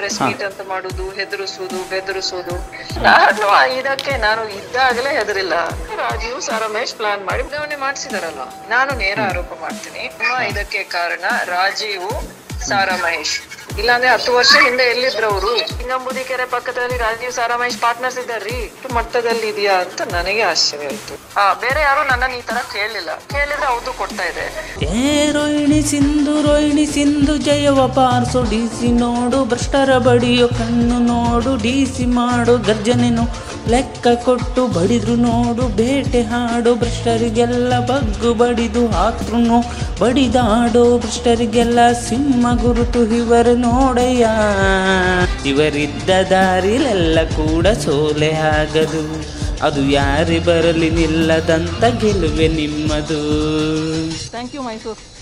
press meet ಅಂತ ಮಾಡುದು ಹೆದರಿಸುದು ಬೆದರಿಸುದು ನಾನು ಇದಕ್ಕೆ ನಾನು ಇದ್ದಾಗಲೇ ಹೆದರಿಲ್ಲ ರಾಜೀವ್ ಸಾರಮೇಶ್ ಪ್ಲಾನ್ ಮಾಡಿ ಬದಲಾವಣೆ ಮಾಡಿಸಿದಾರಲ್ಲ ನಾನು ನೇರ ಆರೋಪ ಮಾಡ್ತೀನಿ ನಮ್ಮ ಇದಕ್ಕೆ ಕಾರಣ ರಾಜೀವ್ ಸಾರಾ ಮಹೇಶ್ ಇಲ್ಲಾಂದ್ರೆ ಹತ್ತು ವರ್ಷ ಹಿಂದೆ ಎಲ್ಲಿದ್ರು ಅವರು ಹಿಂಗಂಬುದಿ ಕೆರೆ ಪಕ್ಕದಲ್ಲಿ ರಾಜೀವ್ ಸಾರಾ ಮಹೇಶ್ ಪಾರ್ಟ್ನರ್ಸ್ ಇದ್ದಾರ್ರಿ ಇಷ್ಟು ಮಟ್ಟದಲ್ಲಿ ಇದೆಯಾ ಅಂತ ನನಗೆ ಆಶ್ಚರ್ಯ ಆಯ್ತು ಹಾ ಬೇರೆ ಯಾರು ನನ್ನನ್ನು ಈ ತರ ಕೇಳಲಿಲ್ಲ ಕೇಳಿದ್ರೆ ಅವ್ರದ್ದು ಕೊಡ್ತಾ ಇದೆ ಏ ರೋಹಿಣಿ ಸಿಂಧು ರೋಹಿಣಿ ಸಿಂಧು ಜಯವ ಪಾರ್ಸು ಡಿಸಿ ನೋಡು ಭ್ರಷ್ಟರ ಬಡಿಯೋ ಕಣ್ಣು ನೋಡು ಡಿಸಿ ಮಾಡು ಗರ್ಜನೆನು ಲೆಕ್ಕ ಕೊಟ್ಟು ಬಡಿದ್ರು ನೋಡು ಬೇಟೆ ಹಾಡು ಭ್ರಷ್ಟರಿಗೆಲ್ಲ ಬಗ್ಗು ಬಡಿದು ಹಾಕ್ರು ಬಡಿದಾಡೋ ಭ್ರಷ್ಟರಿಗೆಲ್ಲ ಸಿಂಹ ಗುರುತು ಇವರು ನೋಡಯ್ಯ ಇವರಿದ್ದ ದಾರಿಲೆಲ್ಲ ಕೂಡ ಸೋಲೆ ಆಗದು ಅದು ಯಾರಿ ಬರಲಿ ನಿಲ್ಲದಂತ ಗೆಲುವೆ ನಿಮ್ಮದು ಥ್ಯಾಂಕ್ ಯು ಮೈಸೂರು